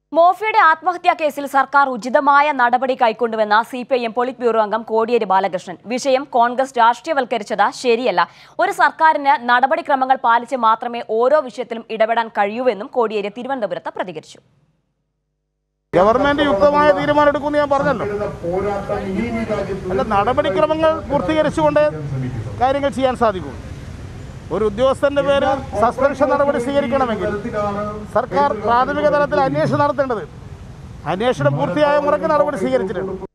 മോഫിയുടെ ആത്മഹത്യാ കേസിൽ സർക്കാർ ഉചിതമായ നടപടി കൈക്കൊണ്ടുവെന്ന C P I M politburo അംഗം കോടിയേരി ബാലകൃഷ്ണൻ വിഷയം കോൺഗ്രസ് രാഷ്ട്രീയവൽക്കരിച്ചത് ശരിയല്ല ഒരു സർക്കാരിന് നടപടിക്രമങ്ങൾ പാലിച്ച് മാത്രമേ ഓരോ വിഷയത്തിലും ഇടപെടാൻ കഴിയൂവെന്നും കോടിയേരി തിരുവനന്തപുരത്ത് പ്രതികരിച്ചു ഗവൺമെന്റ് യുക്തമായ തീരുമാനം എടുക്കുമെന്ന് ഞാൻ പറഞ്ഞല്ലോ അല്ല നടപടിക്രമങ്ങൾ പൂർത്തീകരിച്ചുകൊണ്ട് കാര്യങ്ങൾ ചെയ്യാൻ സാധിക്കും ഒരു ഉദ്യോഗസ്ഥന്റെ പേരിൽ സസ്പെൻഷൻ നടപടി സ്വീകരിക്കണമെങ്കിൽ സർക്കാർ പ്രാഥമിക തലത്തിൽ അന്വേഷണം നടത്തേണ്ടത് അന്വേഷണം പൂർത്തിയായ മുറയ്ക്ക് നടപടി സ്വീകരിച്ചിട്ടുണ്ട്